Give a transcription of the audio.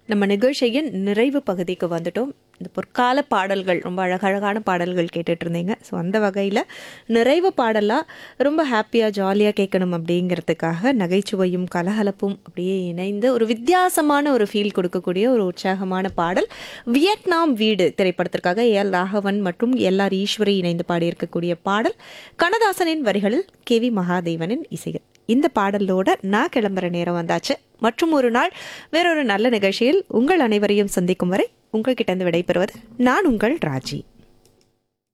நம்ம நிகழ்ச்சியின் நிறைவு பகுதிக்கு வந்துட்டோம் இந்த பொற்கால பாடல்கள் ரொம்ப அழகழகான பாடல்கள் கேட்டுட்டு இருந்தீங்க ஸோ அந்த வகையில் நிறைவு பாடலாக ரொம்ப ஹாப்பியாக ஜாலியாக கேட்கணும் அப்படிங்கிறதுக்காக நகைச்சுவையும் கலகலப்பும் அப்படியே இணைந்து ஒரு வித்தியாசமான ஒரு ஃபீல் கொடுக்கக்கூடிய ஒரு உற்சாகமான பாடல் வியட்நாம் வீடு திரைப்படத்திற்காக எல் ராகவன் மற்றும் எல் ஆர் ஈஸ்வரி இணைந்து பாடியிருக்கக்கூடிய பாடல் கண்ணதாசனின் வரிகளில் கே வி மகாதேவனின் இசைகள் இந்த பாடலோட நான் கிளம்புற நேரம் வந்தாச்சு மற்றும் ஒரு நாள் வேறொரு நல்ல நிகழ்ச்சியில் உங்கள் அனைவரையும் சந்திக்கும் வரை உங்கள்கிட்ட இருந்து விடைபெறுவது நான் உங்கள் ராஜி